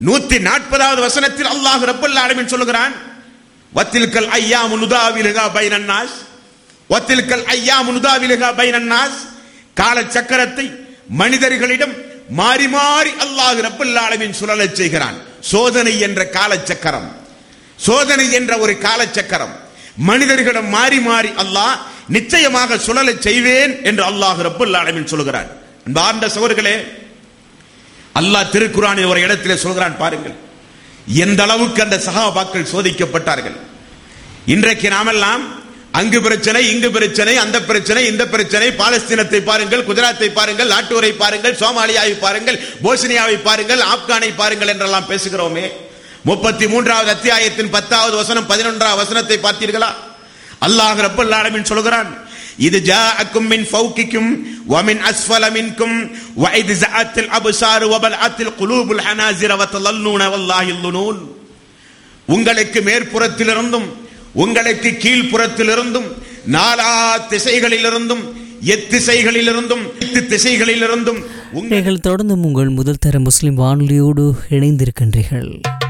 நூத்தி நாற்பதாவது வசனத்தில் அல்லாஹ் ரப்பல் ஆலமீன் சொல்லுகிறான் வத்தில்கல் ஐயா முனுதாவிலுகா பைனன்னாஸ் வத்தில்கல் ஐயா முனுதாவிலுகா பைனன்னாஸ் கால சக்கரத்தை மனிதர்களிடம் மாறி மாறி அல்லாஹ் ரப்பல் ஆலமீன் சுழலச் செய்கிறான் சோதனை என்ற காலச்சக்கரம் சோதனை என்ற ஒரு காலச்சக்கரம் மனிதர்களிடம் மாறி மாறி அல்லாஹ் நிச்சயமாக சுழலச் செய்வேன் என்று அல்லாஹ் ரப்பல் ஆலமீன் சொல்கிறான் அன்பார்ந்த சகோதரர்களே அல்லாஹ் திருக்குறானில் ஒரு இடத்திலே சொல்கிறான் பாருங்கள் எந்த அளவுக்கு அந்த சகாபாக்கள் சோதிக்கப்பட்டார்கள் இன்றைக்கு நாமெல்லாம் அங்கு பிரச்சனை இங்கு பிரச்சனை அந்த பிரச்சனை இந்த பிரச்சனை பாலஸ்தீனத்தை பாருங்கள் குஜராத்தை பாருங்கள் நாட்டூரை பாருங்கள் சோமாலியாவை பாருங்கள் போஸ்னியாவை பாருங்கள் ஆப்கானை பாருங்கள் என்றெல்லாம் பேசுகிறோமே முப்பத்தி மூன்றாவது அத்தியாயத்தின் பத்தாவது வசனம் பதினொன்றாவது வசனத்தை பார்த்தீர்களா அல்லாஹ் ரப்பல் ஆலமீன் சொல்கிறான் இது ஜாஅக்கும் மின் ஃபௌகிக்கும் ومن اسفل منكم واذ زعت الابصار وبلعت القلوب الحناجر وتظنون والله الظنون உங்களுக்கு மேற்புறத்திலிருந்தும் உங்களுக்கு கீழ்ப்புறத்திலிருந்தும் நாலா திசைகளிலிருந்தும் எத்திசைகளிலிருந்தும் எட்டு திசைகளிலிருந்தும் உங்கள் நீங்கள் தொடர்ந்தும் உங்கள் முதல் தர முஸ்லிம் வானொலியோடு இணைந்திருக்கின்றீர்கள்